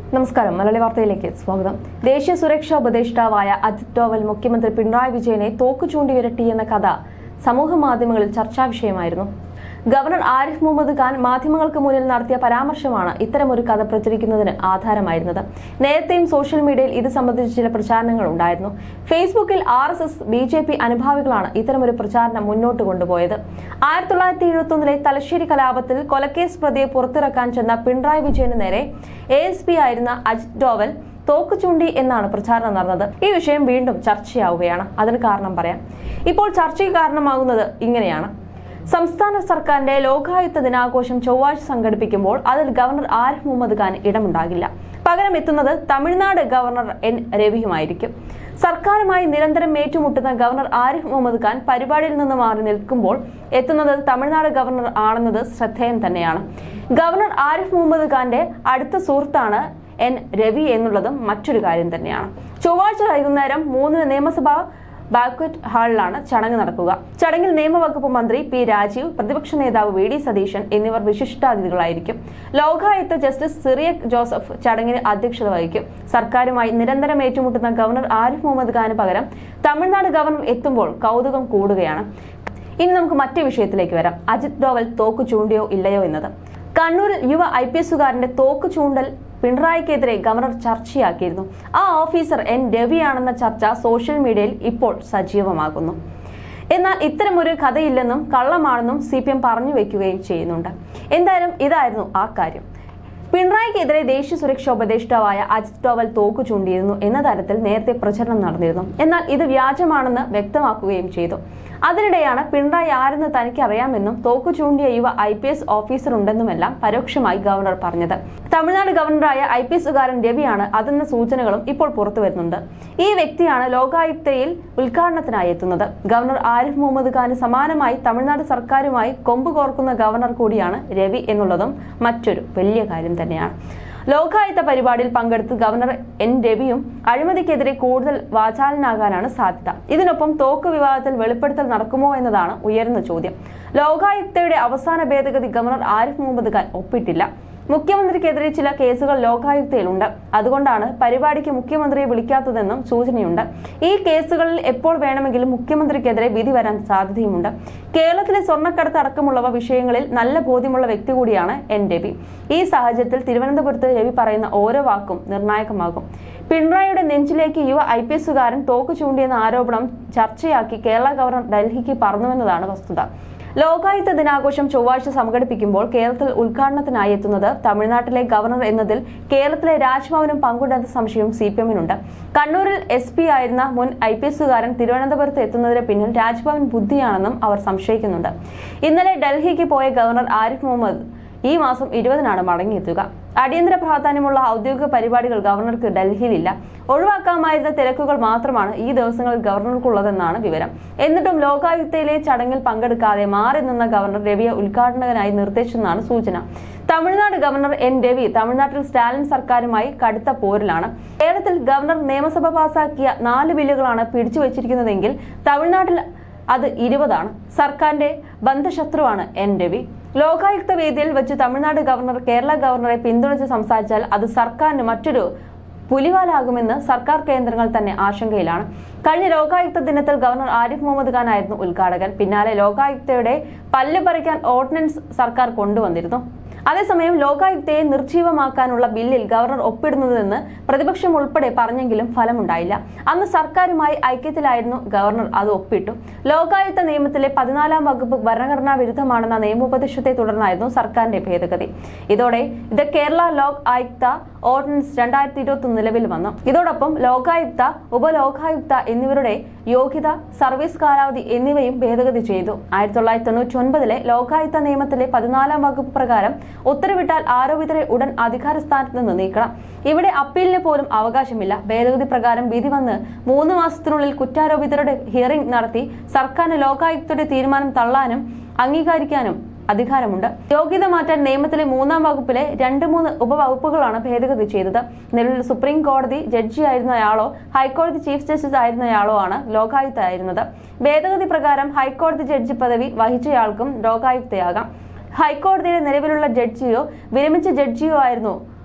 നമസ്കാരം മലയാളി വാർത്തയിലേക്ക് സ്വാഗതം ദേശീയ സുരക്ഷാ ഉപദേഷ്ടാവായ അജിത് ഡോവൽ മുഖ്യമന്ത്രി പിണറായി വിജയനെ തോക്കു ചൂണ്ടി വിരട്ടിയെന്ന കഥ സമൂഹ മാധ്യമങ്ങളിൽ ചർച്ചാ വിഷയമായിരുന്നു ഗവർണർ ആരിഫ് മുഹമ്മദ് ഖാൻ മാധ്യമങ്ങൾക്ക് മുന്നിൽ നടത്തിയ പരാമർശമാണ് ഇത്തരമൊരു കഥ പ്രചരിക്കുന്നതിന് ആധാരമായിരുന്നത് നേരത്തെയും സോഷ്യൽ മീഡിയയിൽ ഇത് സംബന്ധിച്ച് ചില പ്രചാരണങ്ങൾ ഉണ്ടായിരുന്നു ഫേസ്ബുക്കിൽ R S S B J P അനുഭാവികളാണ് ഇത്തരമൊരു പ്രചാരണം മുന്നോട്ട് കൊണ്ടുപോയത് ആയിരത്തി തൊള്ളായിരത്തി എഴുപത്തൊന്നിലെ തലശ്ശേരി കലാപത്തിൽ കൊലക്കേസ് പ്രതിയെ പുറത്തിറക്കാൻ ചെന്ന പിണറായി വിജയന് നേരെ എ എസ് പി ആയിരുന്ന അജിത് ഡോവൽ തോക്ക് ചൂണ്ടി എന്നാണ് പ്രചാരണം നടന്നത് ഈ വിഷയം വീണ്ടും ചർച്ചയാവുകയാണ് അതിന് കാരണം പറയാം ഇപ്പോൾ ചർച്ചയ്ക്ക് കാരണമാകുന്നത് ഇങ്ങനെയാണ് സംസ്ഥാന സർക്കാരിന്റെ ലോകായുക്ത ദിനാഘോഷം ചൊവ്വാഴ്ച സംഘടിപ്പിക്കുമ്പോൾ അതിൽ ഗവർണർ ആരിഫ് മുഹമ്മദ് ഖാൻ ഇടമുണ്ടാകില്ല പകരം എത്തുന്നത് തമിഴ്നാട് ഗവർണർ എൻ രവിയുമായിരിക്കും സർക്കാരുമായി നിരന്തരം ഏറ്റുമുട്ടുന്ന ഗവർണർ ആരിഫ് മുഹമ്മദ് ഖാൻ പരിപാടിയിൽ നിന്ന് മാറി നിൽക്കുമ്പോൾ എത്തുന്നത് തമിഴ്നാട് ഗവർണർ ആണെന്നത് ശ്രദ്ധേയം തന്നെയാണ് ഗവർണർ ആരിഫ് മുഹമ്മദ് ഖാന്റെ അടുത്ത സുഹൃത്താണ് എൻ രവി എന്നുള്ളതും മറ്റൊരു കാര്യം തന്നെയാണ് ചൊവ്വാഴ്ച വൈകുന്നേരം മൂന്നിന് നിയമസഭാ ബാക്വറ്റ് ഹാളിലാണ് ചടങ്ങ് നടക്കുക ചടങ്ങിൽ നിയമവകുപ്പ് മന്ത്രി പി രാജീവ് പ്രതിപക്ഷ നേതാവ് വി ഡി സതീശൻ എന്നിവർ വിശിഷ്ടാതിഥികളായിരിക്കും ലോകായുക്ത ജസ്റ്റിസ് സിറിയക് ജോസഫ് ചടങ്ങിന് അധ്യക്ഷത വഹിക്കും സർക്കാരുമായി നിരന്തരം ഏറ്റുമുട്ടുന്ന ഗവർണർ ആരിഫ് മുഹമ്മദ് ഖാന് പകരം തമിഴ്നാട് ഗവർണർ എത്തുമ്പോൾ കൗതുകം കൂടുകയാണ് ഇനി നമുക്ക് മറ്റു വിഷയത്തിലേക്ക് വരാം അജിത് ഡോവൽ തോക്ക് ചൂണ്ടിയോ ഇല്ലയോ എന്നത് കണ്ണൂരിൽ യുവ ഐ പി എസുകാരന്റെ തോക്ക് ചൂണ്ടൽ പിണറായിക്കെതിരെ ഗവർണർ ചർച്ചയാക്കിയിരുന്നു ആ ഓഫീസർ എൻ രവിയാണെന്ന ചർച്ച സോഷ്യൽ മീഡിയയിൽ ഇപ്പോൾ സജീവമാകുന്നു എന്നാൽ ഇത്തരമൊരു കഥയില്ലെന്നും കള്ളമാണെന്നും സി പി എം പറഞ്ഞു വെക്കുകയും ചെയ്യുന്നുണ്ട് എന്തായാലും ഇതായിരുന്നു ആ കാര്യം പിണറായിക്കെതിരെ ദേശീയ സുരക്ഷാ ഉപദേഷ്ടാവായ അജിത് ഡോവൽ തോക്കു ചൂണ്ടിയിരുന്നു എന്ന തരത്തിൽ നേരത്തെ പ്രചരണം നടന്നിരുന്നു എന്നാൽ ഇത് വ്യാജമാണെന്ന് വ്യക്തമാക്കുകയും ചെയ്തു അതിനിടെയാണ് പിണറായി ആരെന്ന് തനിക്ക് അറിയാമെന്നും തോക്കു ചൂണ്ടിയ യുവ ഐ പി എസ് ഓഫീസർ ഉണ്ടെന്നുമെല്ലാം പരോക്ഷമായി ഗവർണർ പറഞ്ഞത് തമിഴ്നാട് ഗവർണറായ ഐ പി എസുകാരൻ രവിയാണ് അതെന്ന സൂചനകളും ഇപ്പോൾ പുറത്തു വരുന്നുണ്ട് ഈ വ്യക്തിയാണ് ലോകായുക്തയിൽ ഉദ്ഘാടനത്തിനായി എത്തുന്നത് ഗവർണർ ആരിഫ് മുഹമ്മദ് ഖാന് സമാനമായി തമിഴ്നാട് സർക്കാരുമായി കൊമ്പ് കോർക്കുന്ന ഗവർണർ കൂടിയാണ് രവി എന്നുള്ളതും മറ്റൊരു വലിയ കാര്യം തന്നെയാണ് ലോകായുക്ത പരിപാടിയിൽ പങ്കെടുത്ത് ഗവർണർ എൻ രവിയും അഴിമതിക്കെതിരെ കൂടുതൽ വാചാലനാകാനാണ് സാധ്യത ഇതിനൊപ്പം തോക്ക് വിവാദത്തിൽ വെളിപ്പെടുത്തൽ നടക്കുമോ എന്നതാണ് ഉയർന്ന ചോദ്യം ലോകായുക്തയുടെ അവസാന ഭേദഗതി ഗവർണർ ആരിഫ് മുഹമ്മദ് ഖാൻ ഒപ്പിട്ടില്ല മുഖ്യമന്ത്രിക്കെതിരെ ചില കേസുകൾ ലോകായുക്തയിലുണ്ട് അതുകൊണ്ടാണ് പരിപാടിക്ക് മുഖ്യമന്ത്രിയെ വിളിക്കാത്തതെന്നും സൂചനയുണ്ട് ഈ കേസുകളിൽ എപ്പോൾ വേണമെങ്കിലും മുഖ്യമന്ത്രിക്കെതിരെ വിധി വരാൻ സാധ്യതയുമുണ്ട് കേരളത്തിലെ സ്വർണ്ണക്കടത്ത് അടക്കമുള്ളവ വിഷയങ്ങളിൽ നല്ല ബോധ്യമുള്ള വ്യക്തി കൂടിയാണ് എൻ രവി ഈ സാഹചര്യത്തിൽ തിരുവനന്തപുരത്ത് രവി പറയുന്ന ഓരോ വാക്കും നിർണായകമാകും പിണറായിയുടെ നെഞ്ചിലേക്ക് യുവ ഐ പി എസുകാരൻ തോക്ക് ചൂണ്ടിയെന്ന ആരോപണം ചർച്ചയാക്കി കേരള ഗവർണർ ഡൽഹിക്ക് പറന്നുവെന്നതാണ് വസ്തുത ലോകായുക്ത ദിനാഘോഷം ചൊവ്വാഴ്ച സംഘടിപ്പിക്കുമ്പോൾ കേരളത്തിൽ ഉദ്ഘാടനത്തിനായി എത്തുന്നത് തമിഴ്നാട്ടിലെ ഗവർണർ എന്നതിൽ കേരളത്തിലെ രാജ്ഭവനും പങ്കുണ്ടെന്ന സംശയവും സി പി എമ്മിനുണ്ട് കണ്ണൂരിൽ എസ് പി ആയിരുന്ന മുൻ ഐ പി എസുകാരൻ തിരുവനന്തപുരത്ത് എത്തുന്നതിന് പിന്നിൽ രാജ്ഭവൻ ബുദ്ധിയാണെന്നും അവർ സംശയിക്കുന്നുണ്ട് ഇന്നലെ ഡൽഹിക്ക് പോയ ഗവർണർ ആരിഫ് മുഹമ്മദ് ഈ മാസം ഇരുപതിനാണ് മടങ്ങിയെത്തുക അടിയന്തര പ്രാധാന്യമുള്ള ഔദ്യോഗിക പരിപാടികൾ ഗവർണർക്ക് ഡൽഹിയിലില്ല ഒഴിവാക്കാമായിരുന്ന തിരക്കുകൾ മാത്രമാണ് ഈ ദിവസങ്ങളിൽ ഗവർണർക്കുള്ളതെന്നാണ് വിവരം എന്നിട്ടും ലോകായുക്തയിലെ ചടങ്ങിൽ പങ്കെടുക്കാതെ മാറി നിന്ന ഗവർണർ രവിയെ ഉദ്ഘാടകനായി നിർദ്ദേശിച്ചെന്നാണ് സൂചന തമിഴ്നാട് ഗവർണർ എൻ രവി തമിഴ്നാട്ടിൽ സ്റ്റാലിൻ സർക്കാരുമായി കടുത്ത പോരിലാണ് കേരളത്തിൽ ഗവർണർ നിയമസഭ പാസാക്കിയ നാല് ബില്ലുകളാണ് പിടിച്ചുവച്ചിരിക്കുന്നതെങ്കിൽ തമിഴ്നാട്ടിൽ അത് ഇരുപതാണ് സർക്കാരിന്റെ ബന്ധശത്രുവാണ് എൻ രവി ലോകായുക്ത വേദിയിൽ വെച്ച് തമിഴ്നാട് ഗവർണർ കേരള ഗവർണറെ പിന്തുണച്ച് സംസാരിച്ചാൽ അത് സർക്കാരിന് മറ്റൊരു പുലിവാലാകുമെന്ന് സർക്കാർ കേന്ദ്രങ്ങൾ തന്നെ ആശങ്കയിലാണ് കഴിഞ്ഞ ലോകായുക്ത ദിനത്തിൽ ഗവർണർ ആരിഫ് മുഹമ്മദ് ഖാൻ ആയിരുന്നു ഉദ്ഘാടകൻ പിന്നാലെ ലോകായുക്തയുടെ പല്ല് പറിക്കാൻ ഓർഡിനൻസ് സർക്കാർ കൊണ്ടുവന്നിരുന്നു അതേസമയം ലോകായുക്തയെ നിർജീവമാക്കാനുള്ള ബില്ലിൽ ഗവർണർ ഒപ്പിടുന്നതെന്ന് പ്രതിപക്ഷം ഉൾപ്പെടെ പറഞ്ഞെങ്കിലും ഫലമുണ്ടായില്ല അന്ന് സർക്കാരുമായി ഐക്യത്തിലായിരുന്നു ഗവർണർ അത് ഒപ്പിട്ടു ലോകായുക്ത നിയമത്തിലെ പതിനാലാം വകുപ്പ് ഭരണഘടനാ വിരുദ്ധമാണെന്ന നിയമോപദേശത്തെ തുടർന്നായിരുന്നു സർക്കാരിന്റെ ഭേദഗതി ഇതോടെ ഇത് കേരള ലോക് ആയുക്ത ഓർഡിനൻസ് രണ്ടായിരത്തി ഇരുപത്തി നിലവിൽ വന്നു ഇതോടൊപ്പം ലോകായുക്ത ഉപലോകായുക്ത എന്നിവരുടെ യോഗ്യത സർവീസ് കാലാവധി എന്നിവയും ഭേദഗതി ചെയ്തു ആയിരത്തി തൊള്ളായിരത്തി തൊണ്ണൂറ്റി ഒൻപതിലെ ലോകായുക്ത നിയമത്തിലെ പതിനാലാം വകുപ്പ് പ്രകാരം ഉത്തരവിട്ടാൽ ആരോപിതരെ ഉടൻ അധികാര സ്ഥാനത്ത് നിന്ന് നീക്കണം ഇവിടെ അപ്പീലിന് പോലും അവകാശമില്ല ഭേദഗതി പ്രകാരം വിധി വന്ന് മൂന്ന് മാസത്തിനുള്ളിൽ കുറ്റാരോപിതരുടെ ഹിയറിംഗ് നടത്തി സർക്കാരിന് ലോകായുക്തയുടെ തീരുമാനം തള്ളാനും അംഗീകരിക്കാനും അധികാരമുണ്ട് യോഗ്യത മാറ്റാൻ നിയമത്തിലെ മൂന്നാം വകുപ്പിലെ രണ്ട് മൂന്ന് ഉപവകുപ്പുകളാണ് ഭേദഗതി ചെയ്തത് നിലവിൽ സുപ്രീം കോടതി ജഡ്ജിയായിരുന്നയാളോ ഹൈക്കോടതി ചീഫ് ജസ്റ്റിസ് ആയിരുന്നയാളോ ആണ് ലോകായുക്ത ആയിരുന്നത് ഭേദഗതി പ്രകാരം ഹൈക്കോടതി ജഡ്ജി പദവി വഹിച്ചയാൾക്കും ലോകായുക്തയാകാം ഹൈക്കോടതിയിലെ നിലവിലുള്ള ജഡ്ജിയോ വിരമിച്ച ജഡ്ജിയോ ആയിരുന്നു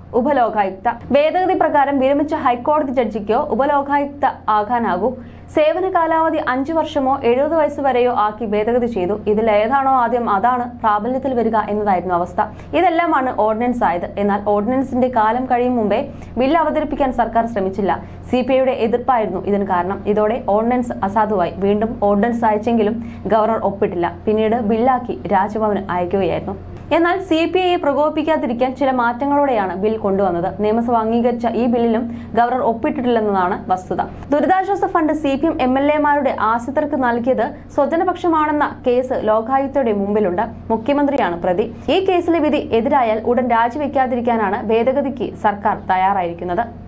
ഉപലോകായുക്ത ഭേദഗതി പ്രകാരം വിരമിച്ച ഹൈക്കോടതി ജഡ്ജിക്കോ ഉപലോകായുക്ത ആകാനാകൂ സേവന കാലാവധി അഞ്ചു വർഷമോ എഴുപത് വയസ്സ് വരെയോ ആക്കി ഭേദഗതി ചെയ്തു ഇതിൽ ഏതാണോ ആദ്യം അതാണ് പ്രാബല്യത്തിൽ വരിക എന്നതായിരുന്നു അവസ്ഥ ഇതെല്ലാമാണ് ഓർഡിനൻസ് ആയത് എന്നാൽ ഓർഡിനൻസിന്റെ കാലം കഴിയും മുമ്പേ ബില്ല് അവതരിപ്പിക്കാൻ സർക്കാർ ശ്രമിച്ചില്ല സി പി ഐയുടെ എതിർപ്പായിരുന്നു ഇതിന് കാരണം ഇതോടെ ഓർഡിനൻസ് അസാധുവായി വീണ്ടും ഓർഡിനൻസ് അയച്ചെങ്കിലും ഗവർണർ ഒപ്പിട്ടില്ല പിന്നീട് ബില്ലാക്കി രാജ്ഭവന് അയക്കുകയായിരുന്നു എന്നാൽ സി പി ഐയെ പ്രകോപിപ്പിക്കാതിരിക്കാൻ ചില മാറ്റങ്ങളോടെയാണ് ബിൽ കൊണ്ടുവന്നത് നിയമസഭ അംഗീകരിച്ച ഈ ബില്ലിലും ഗവർണർ ഒപ്പിട്ടിട്ടില്ലെന്നതാണ് വസ്തുത ദുരിതാശ്വാസ fund C P M M L എമാരുടെ ആശ്രിതർക്ക് നൽകിയത് സ്വജനപക്ഷമാണെന്ന കേസ് ലോകായുക്തയുടെ മുമ്പിലുണ്ട് മുഖ്യമന്ത്രിയാണ് പ്രതി ഈ കേസിലെ വിധി എതിരായാൽ ഉടൻ രാജിവെക്കാതിരിക്കാനാണ് ഭേദഗതിക്ക് സർക്കാർ തയ്യാറായിരിക്കുന്നത്